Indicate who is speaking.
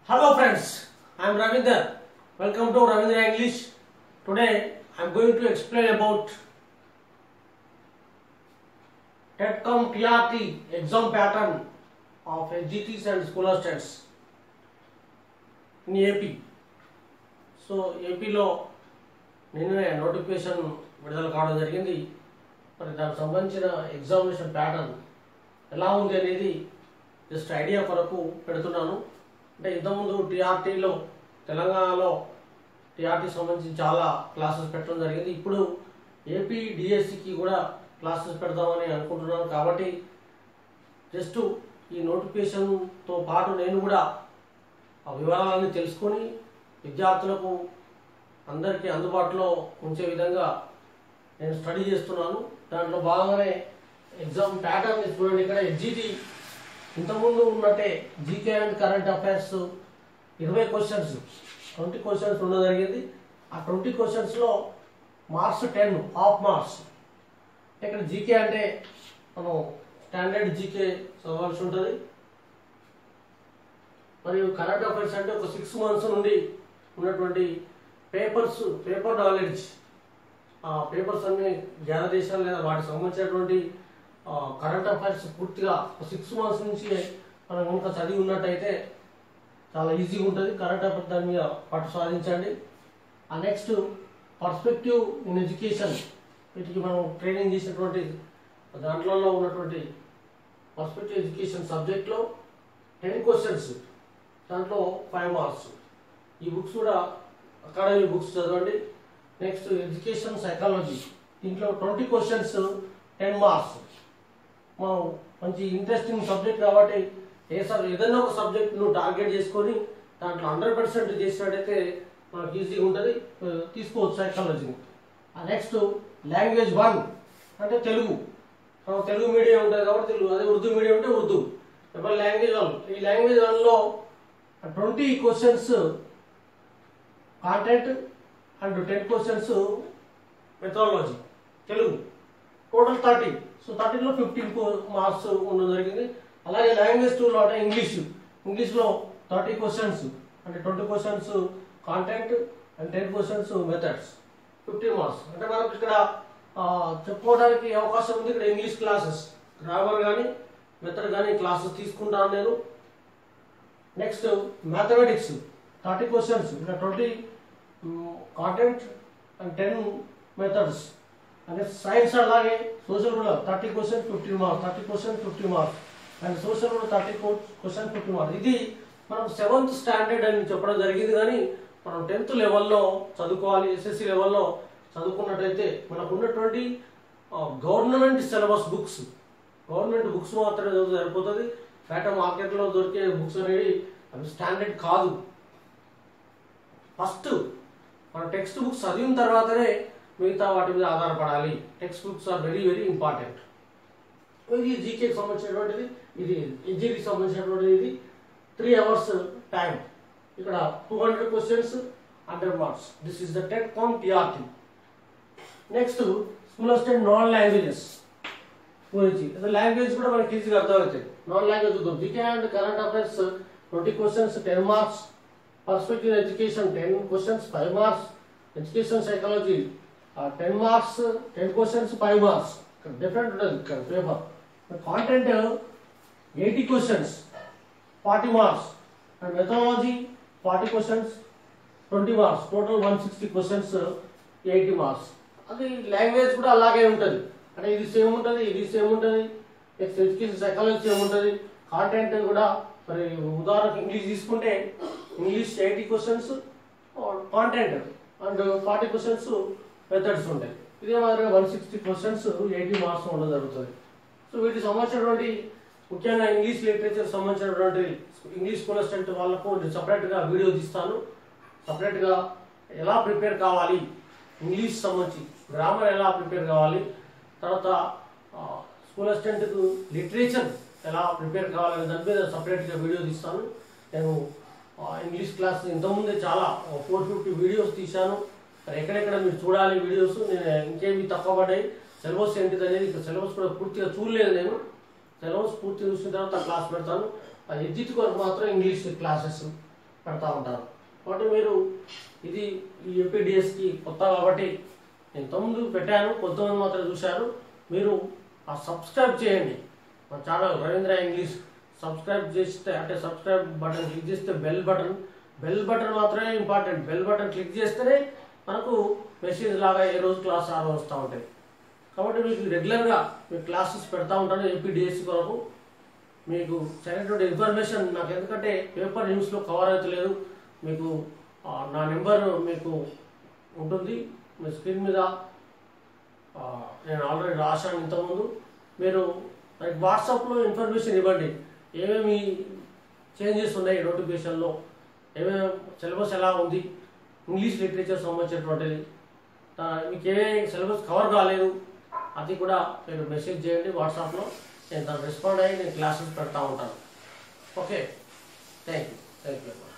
Speaker 1: Hello friends, I am Ravinder. Welcome to Ravindra English. Today I am going to explain about TETCOM TRT exam pattern of SGTs and school assistants in AP. So ఏపీలో నిన్ననే notification విడుదల కావడం జరిగింది మరి దానికి సంబంధించిన examination pattern ఎలా ఉంది అనేది జస్ట్ ఐడియా కొరకు పెడుతున్నాను అంటే ఇంతకుముందు టీఆర్టీలో తెలంగాణలో టీఆర్టీ సంబంధించి చాలా క్లాసెస్ పెట్టడం జరిగింది ఇప్పుడు ఏపీ డిఎస్సికి కూడా క్లాసెస్ పెడదామని అనుకుంటున్నాను కాబట్టి జస్ట్ ఈ నోటిఫికేషన్తో పాటు నేను కూడా ఆ వివరాలన్నీ తెలుసుకొని విద్యార్థులకు అందరికీ అందుబాటులో ఉంచే విధంగా నేను స్టడీ చేస్తున్నాను దాంట్లో భాగంగానే ఎగ్జామ్ ప్యాటర్న్ చూడండి ఇక్కడ ఎస్జిటి ఇంతకుముందు ఉన్నట్టే జీకే అండ్ కరెంట్ అఫైర్స్ ఇరవై క్వశ్చన్స్ ట్వంటీ క్వశ్చన్స్ ఉండడం జరిగింది ఆ ట్వంటీ క్వశ్చన్స్లో మార్క్స్ టెన్ హాఫ్ మార్క్స్ ఇక్కడ జీకే అంటే మనం స్టాండర్డ్ జీకే చదవాల్సి ఉంటుంది మరియు కరెంట్ అఫైర్స్ అంటే ఒక సిక్స్ మంత్స్ నుండి ఉన్నటువంటి పేపర్స్ పేపర్ నాలెడ్జ్ ఆ పేపర్స్ అన్ని గ్యాదర్ చేశాను లేదా వాటికి సంబంధించినటువంటి కరెంట్ అఫైర్స్ పూర్తిగా సిక్స్ మంత్స్ నుంచి మనం కనుక చదివి ఉన్నట్టయితే చాలా ఈజీగా ఉంటుంది కరెంట్ అఫైర్స్ దాని మీద పట్టు సాధించండి ఆ నెక్స్ట్ పర్స్పెక్టివ్ ఇన్ ఎడ్యుకేషన్ వీటికి మనం ట్రైనింగ్ చేసినటువంటి దాంట్లో ఉన్నటువంటి పర్స్పెక్టివ్ ఎడ్యుకేషన్ సబ్జెక్ట్లో టెన్ క్వశ్చన్స్ దాంట్లో ఫైవ్ మార్క్స్ ఈ బుక్స్ కూడా అకాడమీ బుక్స్ చదవండి నెక్స్ట్ ఎడ్యుకేషన్ సైకాలజీ దీంట్లో ట్వంటీ క్వశ్చన్స్ టెన్ మార్క్స్ మనం మంచి ఇంట్రెస్టింగ్ సబ్జెక్ట్ కాబట్టి ఏ సబ్ ఏదైనా ఒక సబ్జెక్ట్ నువ్వు టార్గెట్ చేసుకొని దాంట్లో హండ్రెడ్ పర్సెంట్ చేసినట్టయితే మనకి ఈజీగా ఉంటుంది ఆ, తీసుకోవచ్చు సైకాలజీని నెక్స్ట్ లాంగ్వేజ్ వన్ అంటే తెలుగు మనం తెలుగు మీడియం ఉంటుంది కాబట్టి తెలుగు అదే ఉర్దూ మీడియం అంటే ఉర్దూ ఇప్పుడు లాంగ్వేజ్ వన్ ఈ లాంగ్వేజ్ వన్లో twenty questions content and ten questions methodology Telugu total thirty so థర్టీలో ఫిఫ్టీన్ మార్క్స్ ఉండడం జరిగింది అలాగే లాంగ్వేజ్ టూలో అంటే ఇంగ్లీష్ ఇంగ్లీష్లో థర్టీ క్వశ్చన్స్ అంటే twenty questions content and ten questions methods fifteen marks అంటే మనకు ఇక్కడ ఆ, చెప్పుకోవడానికి అవకాశం ఉంది ఇక్కడ ఇంగ్లీష్ క్లాసెస్ గ్రామర్ కానీ మెథడ్ కానీ క్లాసెస్ తీసుకుంటాను నేను నెక్స్ట్ మ్యాథమెటిక్స్ థర్టీ క్వశ్చన్స్ ఇక్కడ twenty content and ten methods అంటే సైన్స్ అలాగే సోషల్ కూడా thirty question fifteen marks thirty question fifty marks and social కూడా థర్టీ క్వశ్చన్ ఫిఫ్టీ మార్క్స్ ఇది మనం సెవెంత్ స్టాండర్డ్ అని చెప్పడం జరిగింది కానీ మనం టెన్త్ లెవెల్లో చదువుకోవాలి ఎస్ఎస్సి లెవెల్లో చదువుకున్నట్టయితే మనకు ఉన్నటువంటి government syllabus books government books మాత్రమే చదివితే సరిపోతుంది బయట మార్కెట్లో దొరికే బుక్స్ అనేవి అవి స్టాండర్డ్ కాదు ఫస్ట్ మన టెక్స్ట్ బుక్స్ చదివిన తర్వాతనే మిగతా వాటి మీద ఆధారపడాలి text books are very very important ఇది జీకేకి సంబంధించినటువంటిది ఇది ఎన్జీకి సంబంధించినటువంటిది ఇది త్రీ అవర్స్ టైం ఇక్కడ two hundred questions hundred marks this is the TET cum TRT next school assistant non languages గురించి లాంగ్వేజ్ కూడా మనకి ఈజీగా అర్థమవుతాయి నాన్ లాంగ్వేజ్ చూద్దాం GK and current affairs twenty questions ten marks perspective education ten questions five marks education psychology ten marks ten questions five marks different ఉంటుంది ఇక్కడ paper content eighty questions forty marks and methodology forty questions twenty marks total one sixty questions eighty marks అది language కూడా అలాగే ఉంటుంది అంటే ఇది same ఉంటుంది ఇది సేమ్ ఉంటుంది నెక్స్ట్ ఎడ్యుకేషన్ సైకాలజీ సేమ్ ఉంటుంది కాంటెంట్ కూడా మరి ఉదాహరణకు ఇంగ్లీష్ తీసుకుంటే English eighty questions content and forty questions methods ఉంటాయి ఇదే మాదిరిగా one sixty questions eighty marks ఉండడం జరుగుతుంది సో వీటికి సంబంధించినటువంటి ముఖ్యంగా ఇంగ్లీష్ లిటరేచర్ సంబంధించినటువంటి ఇంగ్లీష్ స్కూల్ అసిస్టెంట్ వాళ్ళకు నేను సపరేట్గా వీడియో తీస్తాను సపరేట్గా ఎలా ప్రిపేర్ కావాలి ఇంగ్లీష్ సంబంధించి గ్రామర్ ఎలా ప్రిపేర్ కావాలి తర్వాత ఆ, స్కూల్ అసిస్టెంట్కు లిటరేచర్ ఎలా ప్రిపేర్ కావాలనే దాని మీద సపరేట్గా వీడియో తీస్తాను నేను ఆ, ఇంగ్లీష్ క్లాస్ ఇంతకుముందే చాలా ఫోర్ ఫిఫ్టీ వీడియోస్ తీశాను మరి ఎక్కడెక్కడ మీరు చూడాలి వీడియోస్ నేను ఇంకేమి తక్కువ పడ్డాయి సిలబస్ ఏంటిది అనేది ఇక్కడ సిలబస్ కూడా పూర్తిగా చూడలేదు నేను సిలబస్ పూర్తి చూసిన తర్వాత క్లాస్ పెడతాను ఆ ఎడ్జిట్ కొరకు మాత్రం ఇంగ్లీష్ క్లాసెస్ పెడతా ఉంటాను కాబట్టి మీరు ఇది ఈ ఏపీడిఎస్కి కొత్త కాబట్టి నేను ఇంతకుముందు పెట్టాను కొంతమంది మాత్రం చూశారు మీరు ఆ సబ్స్క్రైబ్ చేయండి మా ఛానల్ రవీంద్ర ఇంగ్లీష్ సబ్స్క్రైబ్ చేస్తే అంటే సబ్స్క్రైబ్ బటన్ క్లిక్ చేస్తే బెల్ బటన్ బెల్ బటన్ మాత్రమే ఇంపార్టెంట్ బెల్ బటన్ క్లిక్ చేస్తేనే మనకు మెసేజ్ లాగా ఏ రోజు క్లాస్ ఆ రోజు వస్తూ ఉంటాయి కాబట్టి మీకు రెగ్యులర్గా మీకు క్లాసెస్ పెడతా ఉంటాను ఏపీడిఎస్సి కొరకు మీకు సరైనటువంటి ఇన్ఫర్మేషన్ నాకు ఎందుకంటే పేపర్ న్యూస్లో కవర్ అవుతలేదు మీకు ఆ, నా నెంబర్ మీకు ఉంటుంది మీ స్క్రీన్ మీద ఆ, నేను ఆల్రెడీ రాశాను ఇంతకుముందు మీరు నాకు వాట్సాప్లో ఇన్ఫర్మేషన్ ఇవ్వండి ఏమేమి చేంజెస్ ఉన్నాయి నోటిఫికేషన్లో ఏమేమి సిలబస్ ఎలా ఉంది ఇంగ్లీష్ లిటరేచర్ సంబంధించినటువంటిది ఆ, మీకు ఏ సిలబస్ కవర్ కాలేదు అది కూడా మీరు మెసేజ్ చేయండి వాట్సాప్లో నేను దాన్ని రెస్పాండ్ అయ్యి నేను క్లాసెస్ పెడతా ఉంటాను okay thank you thank you